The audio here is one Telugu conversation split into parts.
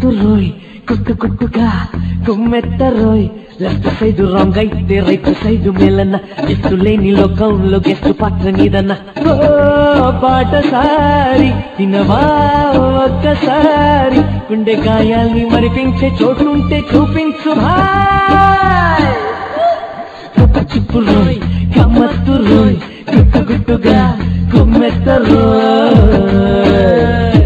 గమ్మత్తు రోయ్ కుట్టు కుట్టుగా కుమ్మెత్త రోయ్ లెఫ్ట్ సైడ్ రాంగ్ అయితే రైట్ సైడ్ మేలన్న ఎత్తు లేని లోకంలో గెస్ట్ పాత్ర నీదన్న ఓ పాటసారి తినవా ఒక్కసారి గుండె గాయాల్ని మరిపించే చోటుంటే చూపించు భాయ్ కుక్క చిప్పు రోయ్ గమ్మత్తు రోయ్ గుట్టు గుట్టుగా కుమ్మెత్త రోయ్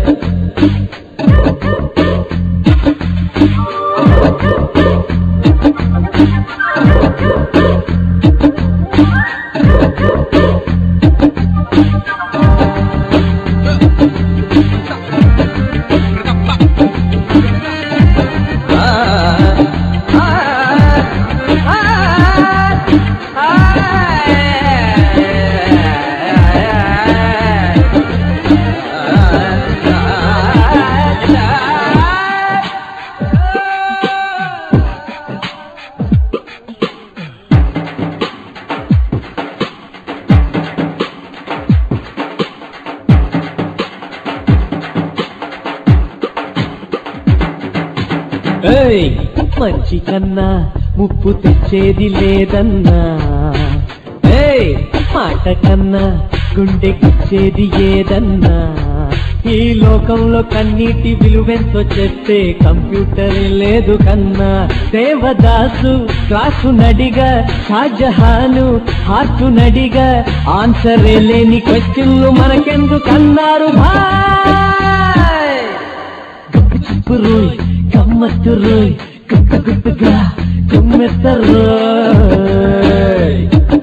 ఏయ్ మంచి కన్నా ముప్పు తెచ్చేది లేదన్నా ఏయ్ మాట కన్నా గుండెకిచ్చేది ఏదన్నా ఈ లోకంలో కన్నీటి విలువెంతో చెప్పే కంప్యూటర్ లేదు కన్నా దేవదాసు క్లాసు నడిగా షాజహాను హార్టు నడిగా ఆన్సర్ లేని క్వశ్చన్లు మనకెందుకన్నారు భాయ్ గప్పు చిప్పు రోయ్ గమ్మత్తు రోయ్ గుట్టు గుట్టుగా గుమ్మెత్త రోయ్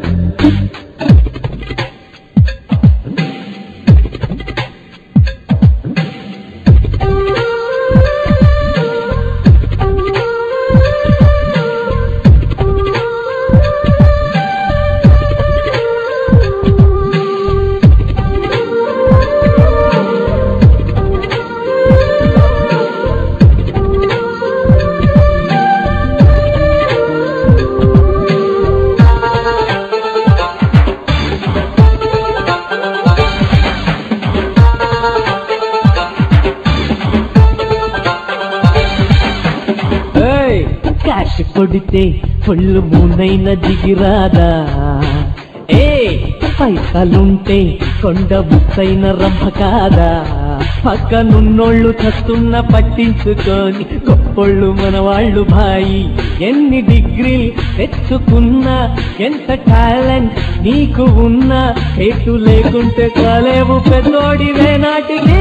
ఏయ్, క్యాష్ కొడితే ఫుల్ మూనైన దిగిరాదా ఏ పైసలుంటే కొండ బుక్కైన రంభ కాదా పక్కనున్నోళ్ళు చస్తున్న పట్టించుకొని గొప్పోళ్ళు మన వాళ్ళు భాయి ఎన్ని డిగ్రీలు తెచ్చుకున్నా ఎంత టాలెంట్ నీకు ఉన్నా హేటు లేకుంటే కాలేవు పెద్దోడివే నాటికి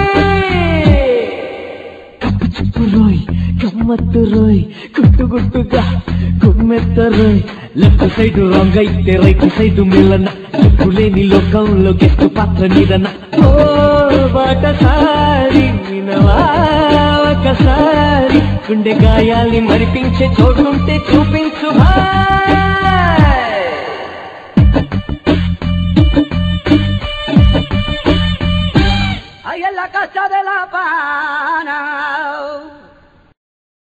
కప్పు చిప్పు రోయ్ గమ్మత్తు రోయ్ గుట్టు గుట్టుగా గుమ్మెత్త రోయ్ లెఫ్ట్ సైడ్ రాంగ్ అయితే రైట్ సైడ్ మిల్లన్న చెప్పు లేని లోకంలో గెస్ట్ పాత్ర నీదన్న ఓ బాటసారి వినవా ఒకసారి గుండె గాయాల్ని మరిపించే చోటుంటే చూపించు భాయ్